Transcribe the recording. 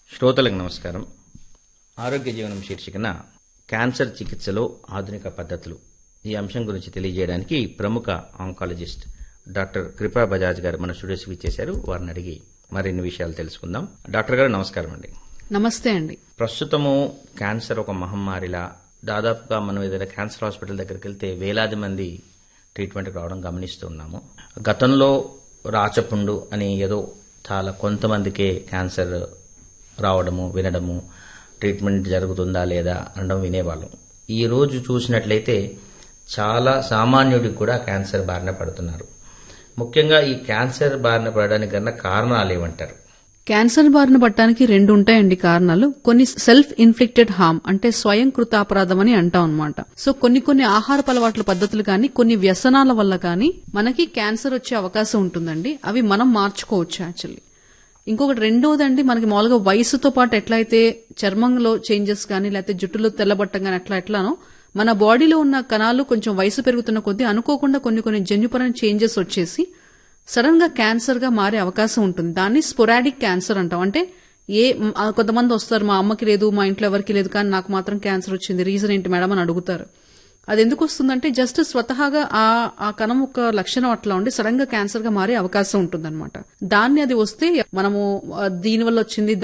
శ్రోతలకు నమస్కారం ఆరోగ్య జీవనం శీర్షికన క్యాన్సర్ చికిత్సలో ఆధునిక పద్ధతులు ఈ అంశం గురించి తెలియజేయడానికి ప్రముఖ ఆంకాలజిస్ట్ డాక్టర్ కృపా బజాజ్ గారు మన స్టూడియోస్కి ఇచ్చేశారు వారిని అడిగి మరిన్ని విషయాలు తెలుసుకుందాం డాక్టర్ గారు నమస్కారం అండి నమస్తే అండి ప్రస్తుతము క్యాన్సర్ ఒక మహమ్మారిలా దాదాపుగా మనం ఏదైనా క్యాన్సర్ హాస్పిటల్ దగ్గరికి వెళ్తే వేలాది మంది ట్రీట్మెంట్కి రావడం గమనిస్తున్నాము గతంలో రాచపుండు అని ఏదో చాలా కొంతమందికే క్యాన్సర్ రావడము వినడము ట్రీట్మెంట్ జరుగుతుందా లేదా అనడం వినేవాళ్ళం ఈ రోజు చూసినట్లయితే చాలా సామాన్యుడికి కూడా క్యాన్సర్ బారిన పడుతున్నారు ముఖ్యంగా ఈ క్యాన్సర్ బారిన పడడానికి గల కారణాలు ఏమంటారు క్యాన్సర్ బారిన పట్టడానికి రెండు ఉంటాయండి కారణాలు కొన్ని సెల్ఫ్ ఇన్ఫ్లిక్టెడ్ హార్మ్ అంటే స్వయం కృతాపరాధం అని అంటాం అనమాట సో కొన్ని కొన్ని ఆహారపు అలవాట్ల పద్ధతులు కానీ కొన్ని వ్యసనాల వల్ల కానీ మనకి క్యాన్సర్ వచ్చే అవకాశం ఉంటుందండి అవి మనం మార్చుకోవచ్చు యాక్చువల్లీ ఇంకొకటి రెండోదండి మనకి మామూలుగా వయసుతో పాటు ఎట్లయితే చర్మంలో చేంజెస్ కానీ లేకపోతే జుట్టులో తెల్లబట్టం కానీ అట్లా ఎట్లానో మన బాడీలో ఉన్న కణాలు కొంచెం వయసు పెరుగుతున్న కొద్దీ అనుకోకుండా కొన్ని కొన్ని జన్యుపరమైన చేంజెస్ వచ్చేసి సడన్ గా క్యాన్సర్ గా మారే అవకాశం ఉంటుంది దాన్ని స్పొరాడిక్ క్యాన్సర్ అంటాం అంటే ఏ మ్, ఆ కొంతమంది వస్తారు మా అమ్మకి లేదు మా ఇంట్లో ఎవరికి లేదు కానీ నాకు మాత్రం క్యాన్సర్ వచ్చింది రీజన్ ఏంటి మేడం అని అడుగుతారు అది ఎందుకు వస్తుందంటే జస్ట్ స్వతహాగా ఆ ఆ కణం ఒక లక్షణం అట్లా ఉండి సడన్ గా క్యాన్సర్ గా మారే అవకాశం ఉంటుందన్నమాట దాన్ని అది వస్తే మనము ఆ, దీని వల్ల వచ్చింది